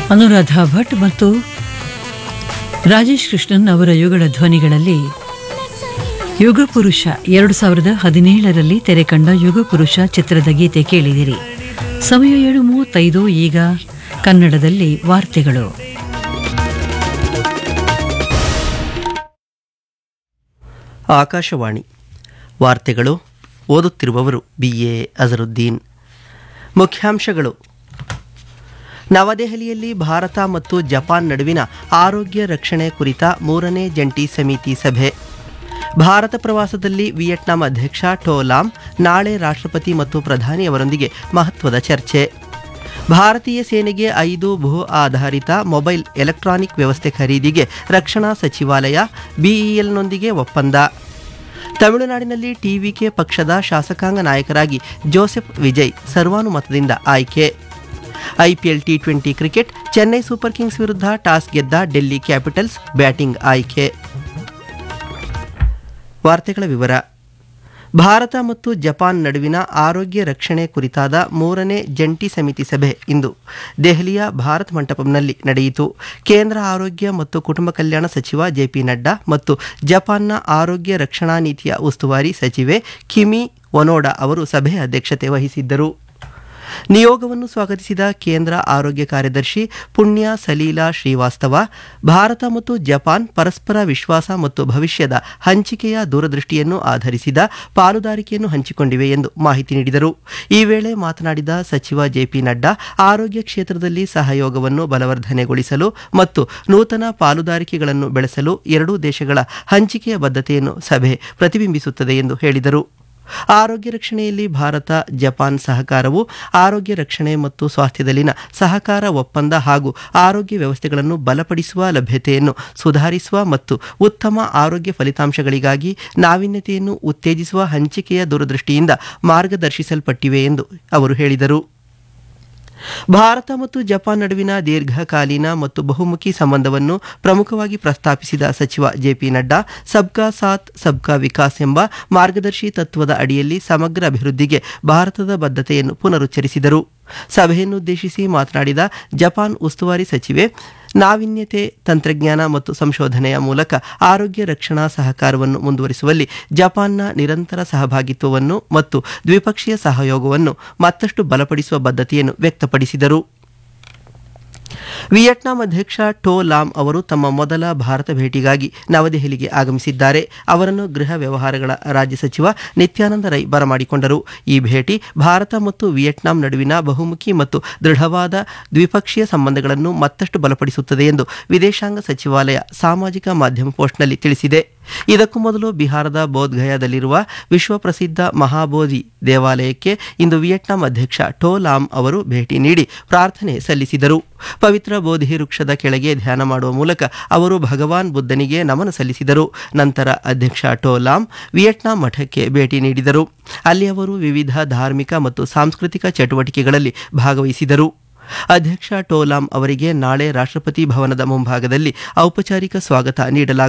ಅನುರಾಧ ಭಟ್ ಮತ್ತು ರಾಜೇಶ್ ಕೃಷ್ಣನ್ ಅವರ ಯುಗಳ ಧ್ವನಿಗಳಲ್ಲಿ ಯುಗ ಪುರುಷ ಎರಡು ಸಾವಿರದ ಹದಿನೇಳರಲ್ಲಿ ತೆರೆ ಕಂಡ ಯುಗ ಪುರುಷ ಚಿತ್ರದ ಗೀತೆ ಕೇಳಿದಿರಿ ಸಮಯ ಏಳು ಮೂವತ್ತೈದು ಈಗ ಕನ್ನಡದಲ್ಲಿ ವಾರ್ತೆಗಳು ಆಕಾಶವಾಣಿ ವಾರ್ತೆಗಳು ಓದುತ್ತಿರುವವರು ಬಿ ಎ ಅಜರುದ್ದೀನ್ ಮುಖ್ಯಾಂಶಗಳು ನವದೆಹಲಿಯಲ್ಲಿ ಭಾರತ ಮತ್ತು ಜಪಾನ್ ನಡುವಿನ ಆರೋಗ್ಯ ರಕ್ಷಣೆ ಕುರಿತ ಮೂರನೇ ಜಂಟಿ ಸಮಿತಿ ಸಭೆ ಭಾರತ ಪ್ರವಾಸದಲ್ಲಿ ವಿಯೆಟ್ನಾಂ ಅಧ್ಯಕ್ಷ ಟೋಲಾಮ್ ನಾಳೆ ರಾಷ್ಟ್ರಪತಿ ಮತ್ತು ಪ್ರಧಾನಿಯವರೊಂದಿಗೆ ಮಹತ್ವದ ಚರ್ಚೆ ಭಾರತೀಯ ಸೇನೆಗೆ ಐದು ಭೂ ಆಧಾರಿತ ಮೊಬೈಲ್ ಎಲೆಕ್ಟ್ರಾನಿಕ್ ವ್ಯವಸ್ಥೆ ಖರೀದಿಗೆ ರಕ್ಷಣಾ ಸಚಿವಾಲಯ ಬಿಇಎಲ್ನೊಂದಿಗೆ ಒಪ್ಪಂದ ತಮಿಳುನಾಡಿನಲ್ಲಿ ಟಿವಿಕೆ ಪಕ್ಷದ ಶಾಸಕಾಂಗ ನಾಯಕರಾಗಿ ಜೋಸೆಫ್ ವಿಜಯ್ ಸರ್ವಾನುಮತದಿಂದ ಆಯ್ಕೆ IPL T twenty cricket Chennai super kings ವಿರುದ್ಧ ಟಾಸ್ ಗೆದ್ದ ಡೆಲ್ಲಿ ಕ್ಯಾಪಿಟಲ್ಸ್ ಬ್ಯಾಟಿಂಗ್ ಆಯ್ಕೆ ವಾರ್ತೆಗಳ ವಿವರ ಭಾರತ ಮತ್ತು ಜಪಾನ್ ನಡುವಿನ ಆರೋಗ್ಯ ರಕ್ಷಣೆ ಕುರಿತಾದ ಮೂರನೇ ಜಂಟಿ ಸಮಿತಿ ಸಭೆ ಇಂದು ದೆಹಲಿಯ ಭಾರತ್ ಮಂಟಪಂನಲ್ಲಿ ನಡೆಯಿತು ಕೇಂದ್ರ ಆರೋಗ್ಯ ಮತ್ತು ಕುಟುಂಬ ಕಲ್ಯಾಣ ಸಚಿವ ಜೆಪಿ ನಡ್ಡಾ ಮತ್ತು ಜಪಾನ್ನ ಆರೋಗ್ಯ ರಕ್ಷಣಾ ನೀತಿಯ ಉಸ್ತುವಾರಿ ಸಚಿವೆ ಕಿಮಿ ಒನೋಡಾ ಅವರು ಸಭೆಯ ಅಧ್ಯಕ್ಷತೆ ವಹಿಸಿದ್ದರು ನಿಯೋಗವನ್ನು ಸ್ವಾಗತಿಸಿದ ಕೇಂದ್ರ ಆರೋಗ್ಯ ಕಾರ್ಯದರ್ಶಿ ಪುಣ್ಯ ಸಲೀಲಾ ಶ್ರೀವಾಸ್ತವ ಭಾರತ ಮತ್ತು ಜಪಾನ್ ಪರಸ್ಪರ ವಿಶ್ವಾಸ ಮತ್ತು ಭವಿಷ್ಯದ ಹಂಚಿಕೆಯ ದೂರದೃಷ್ಟಿಯನ್ನು ಆಧರಿಸಿದ ಪಾಲುದಾರಿಕೆಯನ್ನು ಹಂಚಿಕೊಂಡಿವೆ ಎಂದು ಮಾಹಿತಿ ನೀಡಿದರು ಈ ವೇಳೆ ಮಾತನಾಡಿದ ಸಚಿವ ಜೆಪಿ ನಡ್ಡಾ ಆರೋಗ್ಯ ಕ್ಷೇತ್ರದಲ್ಲಿ ಸಹಯೋಗವನ್ನು ಬಲವರ್ಧನೆಗೊಳಿಸಲು ಮತ್ತು ನೂತನ ಪಾಲುದಾರಿಕೆಗಳನ್ನು ಬೆಳೆಸಲು ಎರಡೂ ದೇಶಗಳ ಹಂಚಿಕೆಯ ಬದ್ಧತೆಯನ್ನು ಸಭೆ ಪ್ರತಿಬಿಂಬಿಸುತ್ತದೆ ಎಂದು ಹೇಳಿದರು ಆರೋಗ್ಯ ರಕ್ಷಣೆಯಲ್ಲಿ ಭಾರತ ಜಪಾನ್ ಸಹಕಾರವು ಆರೋಗ್ಯ ರಕ್ಷಣೆ ಮತ್ತು ಸ್ವಾಸ್ಥ್ಯದಲ್ಲಿನ ಸಹಕಾರ ಒಪ್ಪಂದ ಹಾಗೂ ಆರೋಗ್ಯ ವ್ಯವಸ್ಥೆಗಳನ್ನು ಬಲಪಡಿಸುವ ಲಭ್ಯತೆಯನ್ನು ಸುಧಾರಿಸುವ ಮತ್ತು ಉತ್ತಮ ಆರೋಗ್ಯ ಫಲಿತಾಂಶಗಳಿಗಾಗಿ ನಾವೀನ್ಯತೆಯನ್ನು ಉತ್ತೇಜಿಸುವ ಹಂಚಿಕೆಯ ದೂರದೃಷ್ಟಿಯಿಂದ ಮಾರ್ಗದರ್ಶಿಸಲ್ಪಟ್ಟಿವೆ ಎಂದು ಅವರು ಹೇಳಿದರು ಭಾರತ ಮತ್ತು ಜಪಾನ್ ನಡುವಿನ ದೀರ್ಘಕಾಲೀನ ಮತ್ತು ಬಹುಮುಖಿ ಸಂಬಂಧವನ್ನು ಪ್ರಮುಖವಾಗಿ ಪ್ರಸ್ತಾಪಿಸಿದ ಸಚಿವ ಜೆಪಿ ನಡ್ಡಾ ಸಬ್ಕಾ ಸಾಥ್ ಸಬ್ಕಾ ವಿಕಾಸ್ ಎಂಬ ಮಾರ್ಗದರ್ಶಿ ತತ್ವದ ಅಡಿಯಲ್ಲಿ ಸಮಗ್ರ ಅಭಿವೃದ್ಧಿಗೆ ಭಾರತದ ಬದ್ಧತೆಯನ್ನು ಪುನರುಚ್ಚರಿಸಿದರು ಸಭೆಯನ್ನುದ್ದೇಶಿಸಿ ಮಾತನಾಡಿದ ಜಪಾನ್ ಉಸ್ತುವಾರಿ ಸಚಿವೆ ನಾವೀನ್ಯತೆ ತಂತ್ರಜ್ಞಾನ ಮತ್ತು ಸಂಶೋಧನೆಯ ಮೂಲಕ ಆರೋಗ್ಯ ರಕ್ಷಣಾ ಸಹಕಾರವನ್ನು ಮುಂದುವರಿಸುವಲ್ಲಿ ಜಪಾನ್ನ ನಿರಂತರ ಸಹಭಾಗಿತ್ವವನ್ನು ಮತ್ತು ದ್ವಿಪಕ್ಷೀಯ ಸಹಯೋಗವನ್ನು ಮತ್ತಷ್ಟು ಬಲಪಡಿಸುವ ಬದ್ಧತೆಯನ್ನು ವ್ಯಕ್ತಪಡಿಸಿದರು ವಿಯೆಟ್ನಾಂ ಅಧ್ಯಕ್ಷ ಟೋ ಲಾಮ್ ಅವರು ತಮ್ಮ ಮೊದಲ ಭಾರತ ಭೇಟಿಗಾಗಿ ನವದೆಹಲಿಗೆ ಆಗಮಿಸಿದ್ದಾರೆ ಅವರನ್ನು ಗೃಹ ವ್ಯವಹಾರಗಳ ರಾಜ್ಯ ಸಚಿವ ನಿತ್ಯಾನಂದ ರೈ ಬರಮಾಡಿಕೊಂಡರು ಈ ಭೇಟಿ ಭಾರತ ಮತ್ತು ವಿಯೆಟ್ನಾಂ ನಡುವಿನ ಬಹುಮುಖಿ ಮತ್ತು ದೃಢವಾದ ದ್ವಿಪಕ್ಷೀಯ ಸಂಬಂಧಗಳನ್ನು ಮತ್ತಷ್ಟು ಬಲಪಡಿಸುತ್ತದೆ ಎಂದು ವಿದೇಶಾಂಗ ಸಚಿವಾಲಯ ಸಾಮಾಜಿಕ ಮಾಧ್ಯಮ ಪೋಸ್ಟ್ನಲ್ಲಿ ತಿಳಿಸಿದೆ ಇದಕ್ಕೂ ಮೊದಲು ಬಿಹಾರದ ಬೋಧ್ಗಯಾದಲ್ಲಿರುವ ವಿಶ್ವಪ್ರಸಿದ್ಧ ಮಹಾಬೋಧಿ ದೇವಾಲಯಕ್ಕೆ ಇಂದು ವಿಯೆಟ್ನಾಂ ಅಧ್ಯಕ್ಷ ಟೋ ಲಾಮ್ ಅವರು ಭೇಟಿ ನೀಡಿ ಪ್ರಾರ್ಥನೆ ಸಲ್ಲಿಸಿದರು ಪವಿತ್ರ ಬೋಧಿ ವೃಕ್ಷದ ಕೆಳಗೆ ಧ್ಯಾನ ಮಾಡುವ ಮೂಲಕ ಅವರು ಭಗವಾನ್ ಬುದ್ಧನಿಗೆ ನಮನ ಸಲ್ಲಿಸಿದರು ನಂತರ ಅಧ್ಯಕ್ಷ ಟೋ ಲಾಮ್ ವಿಯೆಟ್ನಾಂ ಮಠಕ್ಕೆ ಭೇಟಿ ನೀಡಿದರು ಅಲ್ಲಿ ಅವರು ವಿವಿಧ ಧಾರ್ಮಿಕ ಮತ್ತು ಸಾಂಸ್ಕೃತಿಕ ಚಟುವಟಿಕೆಗಳಲ್ಲಿ ಭಾಗವಹಿಸಿದರು ಅಧ್ಯಕ್ಷ ಟೋಲಾಮ್ ಅವರಿಗೆ ನಾಳೆ ರಾಷ್ಟ್ರಪತಿ ಭವನದ ಮುಂಭಾಗದಲ್ಲಿ ಔಪಚಾರಿಕ ಸ್ವಾಗತ ನೀಡಲಾಗುತ್ತದೆ